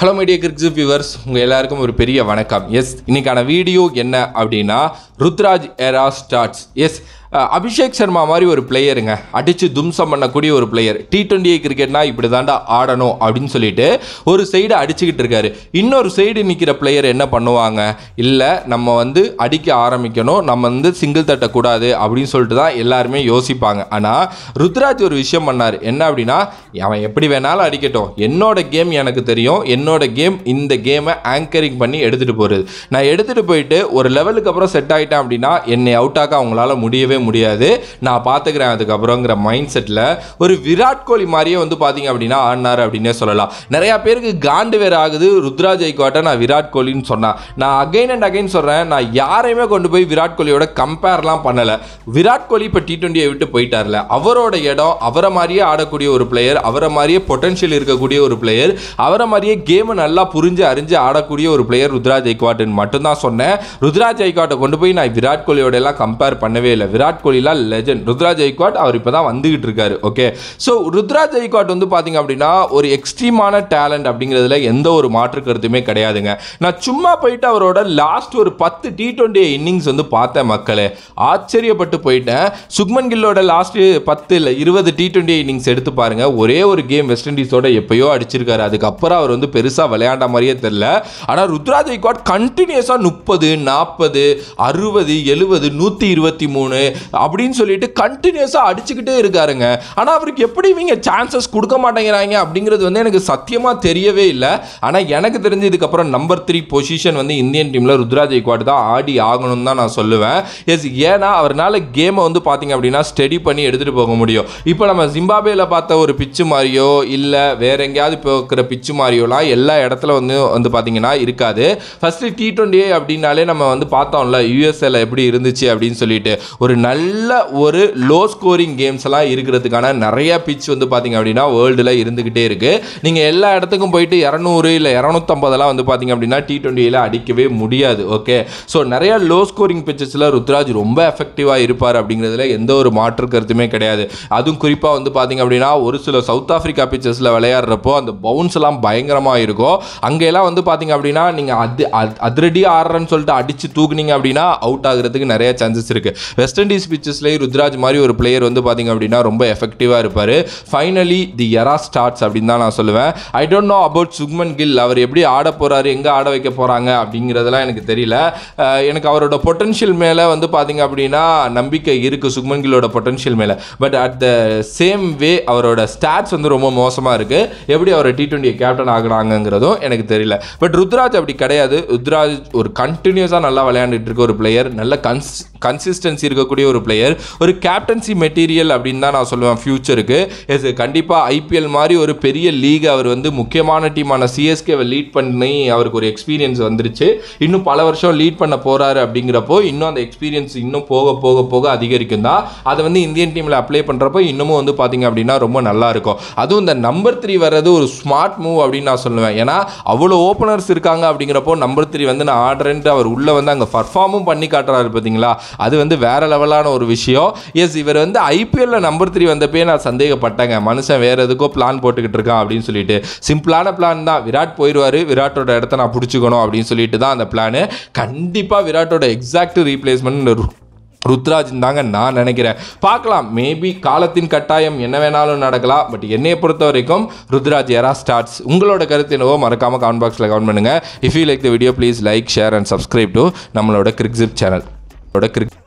hello media கிரிக்ஸ் viewers உங்கள் எல்லாருக்கும் ஒரு பெரிய வணக்கம் எஸ் இன்னைக்கான வீடியோ என்ன அப்படின்னா Ruturaj era starts as Abhishek Sharma மாதிரி ஒரு பிளேயருங்க அடித்து தும்சம் பண்ணக்கூடிய ஒரு பிளேயர் டி டுவெண்ட்டி கிரிக்கெட்னா இப்படி தாண்டா ஆடணும் அப்படின்னு சொல்லிட்டு ஒரு சைடு அடிச்சுக்கிட்டு இருக்காரு இன்னொரு சைடு நிற்கிற பிளேயர் என்ன பண்ணுவாங்க இல்லை நம்ம வந்து அடிக்க ஆரம்பிக்கணும் நம்ம வந்து சிங்கிள் தட்டக்கூடாது அப்படின்னு சொல்லிட்டு தான் எல்லாருமே யோசிப்பாங்க ஆனால் ருத்ராஜ் ஒரு விஷயம் பண்ணார் என்ன அப்படின்னா அவன் எப்படி வேணாலும் அடிக்கட்டும் என்னோட கேம் எனக்கு தெரியும் என்னோட கேம் இந்த கேமை ஆங்கரிங் பண்ணி எடுத்துகிட்டு போகிறது நான் எடுத்துகிட்டு போயிட்டு ஒரு லெவலுக்கு அப்புறம் செட் ஆகிட்டேன் அப்படின்னா என்னை அவுட் ஆக்க அவங்களால முடியவே முடியாது நான் பார்த்துக்கிறேன் அதுக்கப்புறங்கிற மைண்ட் செட்டில் ஒரு விராட் கோலி மாதிரியே வந்து பார்த்தீங்க அப்படின்னா ஆடினார் அப்படின்னே சொல்லலாம் நிறையா பேருக்கு காண்டு வேற ஆகுது ருத்ராஜ் ஐக்கோட்டை நான் விராட் கோலின்னு சொன்னேன் நான் அகைன் அண்ட் அகைன் சொல்கிறேன் நான் யாரையுமே கொண்டு போய் விராட் கோலியோட கம்பேர்லாம் பண்ணலை விராட் கோலி இப்போ டி டுவெண்ட்டியை விட்டு போயிட்டார்ல அவரோட இடம் அவரை மாதிரியே ஆடக்கூடிய ஒரு பிளேயர் அவரை மாதிரியே பொட்டன்ஷியல் இருக்கக்கூடிய ஒரு பிளேயர் அவரை மாதிரியே கேமை நல்லா புரிஞ்சு அறிஞ்சு ஆடக்கூடிய ஒரு பிளேயர் ருத்ராஜ் ஐக்வாட்னு மட்டும்தான் சொன்னேன் ருத்ராஜ் ஐக்வாட்டை கொண்டு போய் நான் விராட் கோலியோட எல்லாம் கம்பேர் பண்ணவே இல்லை விராட் கோலிலாம் லெஜண்ட் ருத்ராஜ் ஐக்வாட் அவர் இப்போ தான் வந்துகிட்டு இருக்காரு ஓகே ஸோ ருத்ராஜ் ஐக்வாட் வந்து பார்த்தீங்க அப்படின்னா ஒரு எக்ஸ்ட்ரீமான டேலண்ட் அப்படிங்கிறதுல எந்த ஒரு மாற்று கருத்துமே கிடையாதுங்க நான் சும்மா போயிட்டு அவரோட லாஸ்ட் ஒரு பத்து டி டுவெண்ட்டி இன்னிங்ஸ் வந்து பார்த்தேன் மக்களே ஆச்சரியப்பட்டு போயிட்டேன் சுக்மன் கில்லோட லாஸ்ட் பத்து இல்லை இருபது டி டுவெண்ட்டி இன்னிங்ஸ் எடுத்து பாருங்க ஒரே ஒரு கேம் வெஸ்ட் இண்டீஸோட எப்பயோ அடிச்சிருக்காரு அதுக்கப்புறம் அவர் வந்து பெருசாக விளையாண்ட மாதிரியே தெரில ஆனால் ருத்ராஜ் ஐக்வாட் கண்டினியூஸாக முப்பது நாற்பது அறுபது எழுபது நூற்றி இருபத்தி மூணு அப்படின்னு சொல்லிட்டு கண்டினியூஸாக அடிச்சுக்கிட்டே இருக்காருங்க ஆனால் அவருக்கு எப்படி இவங்க சான்சஸ் கொடுக்க மாட்டேங்கிறாங்க அப்படிங்கிறது வந்து எனக்கு சத்தியமாக தெரியவே இல்லை ஆனால் எனக்கு தெரிஞ்சு இதுக்கப்புறம் நம்பர் த்ரீ பொசிஷன் வந்து இந்தியன் டீமில் ருத்ராஜ் ஐக்வாட் தான் ஆடி ஆகணும்னு தான் நான் சொல்லுவேன் எஸ் ஏன்னா அவரால் கேமை வந்து பார்த்தீங்க அப்படின்னா ஸ்டடி பண்ணி எடுத்துகிட்டு போக முடியும் இப்போ நம்ம ஜிம்பாபேல பார்த்த ஒரு பிச்சு மாதிரியோ இல்லை வேற எங்கேயாவது இப்போ இருக்கிற பிச்சு மாதிரியோலாம் எல்லா இடத்துல வந்து வந்து பார்த்தீங்கன்னா இருக்காது ஃபஸ்ட்டு டி டுவெண்ட்டி அப்படின்னாலே நம்ம வந்து பார்த்தோம்ல யூஎஸ்எல் எப்படி இருந்துச்சு அப்படின்னு சொல்லிட்டு ஒரு நல்ல ஒரு லோ ஸ்கோரிங் கேம்ஸ் எல்லாம் இருக்கிறதுக்கான நிறைய பிச் வந்து பார்த்தீங்க அப்படின்னா வேர்ல்டில் இருந்துக்கிட்டே இருக்குது நீங்கள் எல்லா இடத்துக்கும் போயிட்டு இரநூறு இல்லை இரநூத்தம்பதெல்லாம் வந்து பார்த்தீங்க அப்படின்னா டி டுவெண்ட்டியில் அடிக்கவே முடியாது ஓகே ஸோ நிறைய லோ ஸ்கோரிங் பிச்சஸில் ருத்ராஜ் ரொம்ப எஃபெக்டிவாக இருப்பார் அப்படிங்கிறதுல எந்த ஒரு மாற்று கருத்துமே கிடையாது அதுவும் குறிப்பாக வந்து பார்த்தீங்க அப்படின்னா ஒரு சில சவுத் ஆஃப்ரிக்கா பிச்சஸில் விளையாடுறப்போ அந்த பவுன்ஸ் எல்லாம் பயங்கரமாக இருக்கும் அங்கெல்லாம் வந்து பார்த்தீங்க அப்படின்னா நீங்கள் அது அது- அதிரடியாக ஆடுறேன்னு சொல்லிட்டு அடித்து தூக்குனீங்க அப்படின்னா அவுட் ஆகுறதுக்கு நிறைய சான்சஸ் இருக்குது வெஸ்ட் இண்டீஸ் பிச்சஸ்லேயே ருத்ராஜ் மாதிரி ஒரு பிளேயர் வந்து பார்த்தீங்க அப்படின்னா ரொம்ப எஃபெக்டிவாக இருப்பார் ஃபைனலி தி எரா ஸ்டார்ட்ஸ் அப்படின்னு தான் நான் சொல்லுவேன் I don't know about Shubman Gill அவர் எப்படி ஆட போகிறாரு எங்கே ஆட வைக்க போகிறாங்க அப்படிங்கிறதெல்லாம் எனக்கு தெரியல அஹ் எனக்கு அவரோட பொட்டன்ஷியல் மேலே வந்து பார்த்தீங்க அப்படின்னா நம்பிக்கை இருக்குது சுக்மன் கில்லோட பொட்டன்ஷியல் மேலே but at the same way அவரோட ஸ்டாட்ஸ் வந்து ரொம்ப மோசமாக இருக்குது எப்படி அவர் டி டுவெண்ட்டி கேப்டன் ஆகுறாங்கங்கிறதும் எனக்கு தெரியல பட் ருத்ராஜ் அப்படி கிடையாது ருத்ராஜ் ஒரு கண்டினியூஸாக நல்லா விளையாண்டுட்டு இருக்க ஒரு பிளேயர் நல்ல கன்ஸ் கன்சிஸ்டன்சி இருக்கக்கூடிய ஒரு பிளேயர் ஒரு கேப்டன்சி மெட்டீரியல் அப்படின்னு தான் நான் சொல்லுவேன் ஃபியூச்சருக்கு எஸ் கண்டிப்பாக ஐபிஎல் மாதிரி ஒரு பெரிய லீக் அவர் வந்து முக்கியமான டீமான சிஎஸ்கேவை லீட் பண்ணி அவருக்கு ஒரு எக்ஸ்பீரியன்ஸ் வந்துருச்சு இன்னும் பல வருஷம் லீட் பண்ண போகிறாரு அப்படிங்கிறப்போ இன்னும் அந்த எக்ஸ்பீரியன்ஸ் இன்னும் போக போக போக அதிகரிக்கும் தான் அதை வந்து இந்தியன் டீமில் அப்ளை பண்ணுறப்போ இன்னமும் வந்து பார்த்தீங்க அப்படின்னா ரொம்ப நல்லா இருக்கும் அதுவும் இந்த நம்பர் த்ரீ வர்றது ஒரு ஸ்மார்ட் மூவ் அப்படின்னு நான் சொல்லுவேன் ஏன்னா அவ்வளோ ஓப்பனர்ஸ் இருக்காங்க அப்படிங்கிறப்போ நம்பர் த்ரீ வந்து நான் ஆடுறேன்ட்டு அவர் உள்ளே வந்து அங்கே பர்ஃபார்மும் பண்ணி காட்டுறாரு பார்த்தீங்களா அது வந்து வேற லெவலான ஒரு விஷயம் எஸ் இவர் வந்து ஐபிஎல்ல நம்பர் த்ரீ வந்தப்பே நான் சந்தேகப்பட்டேங்க மனுஷன் வேற எதுக்கோ பிளான் போட்டுக்கிட்டு இருக்கான் அப்படின்னு சொல்லிட்டு சிம்பிளான பிளான் தான் விராட் போயிடுவார் விராட்டோட இடத்த நான் பிடிச்சிக்கணும் அப்படின்னு சொல்லிட்டு தான் அந்த பிளானு கண்டிப்பாக விராட்டோட எக்ஸாக்ட் ரீப்ளேஸ்மெண்ட் ருத்ராஜ் தாங்க நான் நினைக்கிறேன் பார்க்கலாம் மேபி காலத்தின் கட்டாயம் என்ன வேணாலும் நடக்கலாம் பட் என்னைய பொறுத்த வரைக்கும் ருத்ராஜ் எரா ஸ்டார்ட்ஸ் உங்களோட கருத்து என்னவோ மறக்காம கமெண்ட் பாக்ஸில் கமெண்ட் பண்ணுங்க if you like the video please like share and subscribe to நம்மளோட கிரிக்ஸிப் சேனல் கிரிக்